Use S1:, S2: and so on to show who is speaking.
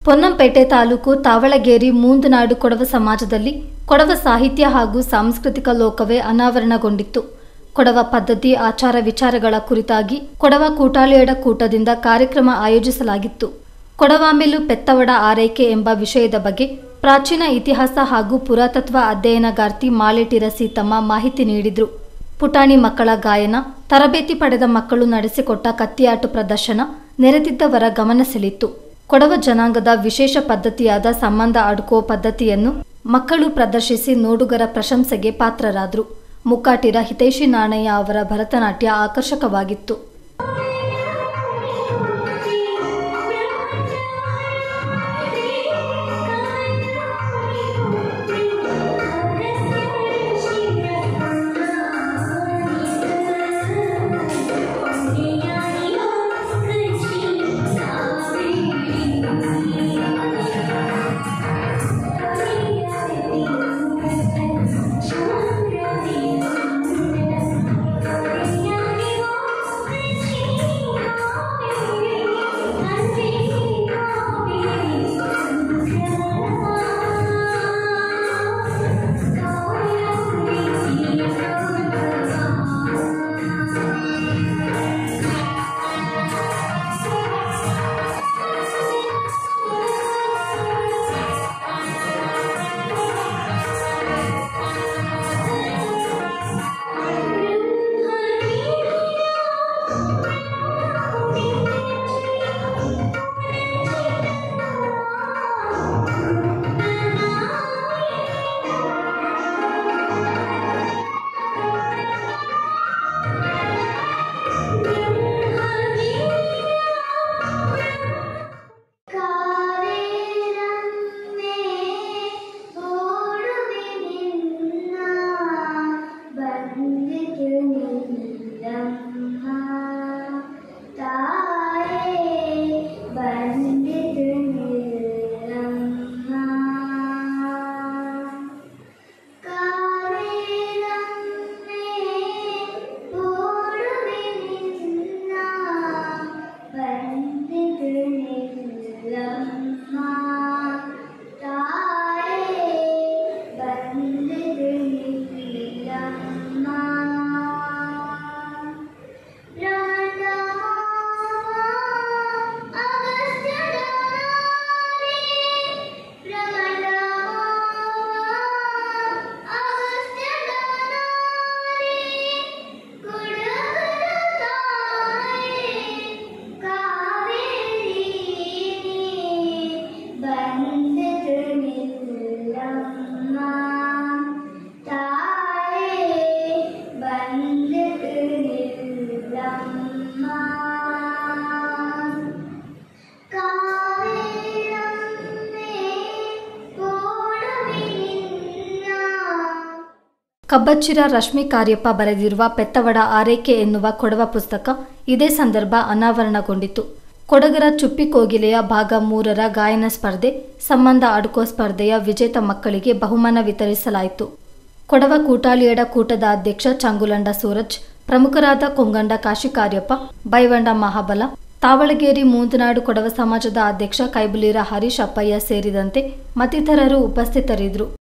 S1: ಪೊನ್ನಂಪೇಟೆ ತಾಲೂಕು ತಾವಳಗೇರಿ ಮೂಂದನಾಡು ಕೊಡವ ಸಮಾಜದಲ್ಲಿ ಕೊಡವ ಸಾಹಿತ್ಯ ಹಾಗೂ ಸಾಂಸ್ಕೃತಿಕ ಲೋಕವೇ ಅನಾವರಣಗೊಂಡಿತ್ತು ಕೊಡವ ಪದ್ಧತಿ ಆಚಾರ ವಿಚಾರಗಳ ಕುರಿತಾಗಿ ಕೊಡವ ಕೂಟಾಳಿಯಡ ಕೂಟದಿಂದ ಕಾರ್ಯಕ್ರಮ ಆಯೋಜಿಸಲಾಗಿತ್ತು ಕೊಡವಾಮೆಲು ಪೆತ್ತವಡ ಆರೈಕೆ ಎಂಬ ವಿಷಯದ ಬಗ್ಗೆ ಪ್ರಾಚೀನ ಇತಿಹಾಸ ಹಾಗೂ ಪುರಾತತ್ವ ಅಧ್ಯಯನಗಾರ್ತಿ ಮಾಳೆಟಿರ ಸೀತಮ್ಮ ಮಾಹಿತಿ ನೀಡಿದ್ರು ಪುಟಾಣಿ ಮಕ್ಕಳ ಗಾಯನ ತರಬೇತಿ ಪಡೆದ ಮಕ್ಕಳು ನಡೆಸಿಕೊಟ್ಟ ಕತ್ತಿಯಾಟು ಪ್ರದರ್ಶನ ನೆರೆದಿದ್ದವರ ಗಮನ ಸೆಳೆಯಿತು ಕೊಡವ ಜನಾಂಗದ ವಿಶೇಷ ಪದ್ಧತಿಯಾದ ಸಂಬಂಧ ಅಡುಕೋ ಪದ್ಧತಿಯನ್ನು ಮಕ್ಕಳು ಪ್ರದರ್ಶಿಸಿ ನೋಡುಗರ ಪ್ರಶಂಸೆಗೆ ಪಾತ್ರರಾದರು ಮುಕ್ಕಾಟಿರ ಹಿತೈಷಿ ನಾಣಯ್ಯ ಅವರ ಭರತನಾಟ್ಯ ಆಕರ್ಷಕವಾಗಿತ್ತು
S2: ಕಾವೇರನ್ನೇ ಓಡುವೆ ನಿನ್ನ ಬಂದಿತು ನಿಲ್ಲಮ್ಮ ತಾಯೇ ಬಂದಿತು ನಿಲ್ಲಮ್ಮ ಕಾವೇರನ್ನೇ ಓಡುವೆ ನಿನ್ನ ಬಂದಿತು ನಿಲ್ಲಮ್ಮ ತಾಯೇ ಬಂದಿತು ನಿಲ್ಲಮ್ಮ ರಮಣ ಅಗಸ್ತ್ಯದ ರಮಣ ಅಗಸ್ತ್ಯದ ಕೊಡಗರ ತಾಯಿ ಕಾವೇರಿ ಬಂದಿತು ನಿಲ್ಲಮ್ಮ ತಾಯೇ ಬಂದಿತು ನಿಲ್ಲಮ್ಮ ಕಾವೇರಮ್ಮೆ ಓಡುವೆ ನಿನ್ನ
S1: ಕಬ್ಬಚ್ಚಿರ ರಶ್ಮಿ ಕಾರ್ಯಪ್ಪ ಬರೆದಿರುವ ಪೆತ್ತವಡ ಆರೈಕೆ ಎನ್ನುವ ಕೊಡವ ಪುಸ್ತಕ ಇದೇ ಸಂದರ್ಭ ಅನಾವರಣಗೊಂಡಿತು ಕೊಡಗರ ಚುಪ್ಪಿ ಕೋಗಿಲೆಯ ಭಾಗ ಮೂರರ ಗಾಯನ ಸ್ಪರ್ಧೆ ಸಂಬಂಧ ಅಡುಕೋ ಸ್ಪರ್ಧೆಯ ವಿಜೇತ ಮಕ್ಕಳಿಗೆ ಬಹುಮಾನ ವಿತರಿಸಲಾಯಿತು ಕೊಡವ ಕೂಟಾಳಿಯಡ ಕೂಟದ ಅಧ್ಯಕ್ಷ ಚಂಗುಲಂಡ ಸೂರಜ್ ಪ್ರಮುಖರಾದ ಕೊಂಗಂಡ ಕಾಶಿಕಾರ್ಯಪ್ಪ ಬೈವಂಡ ಮಹಾಬಲ ತಾವಳಗೇರಿ ಮೂಂದನಾಡು ಕೊಡವ ಸಮಾಜದ ಅಧ್ಯಕ್ಷ ಕೈಬುಲೀರ ಹರೀಶ್ ಅಪ್ಪಯ್ಯ ಸೇರಿದಂತೆ ಮತ್ತಿತರರು ಉಪಸ್ಥಿತರಿದ್ದರು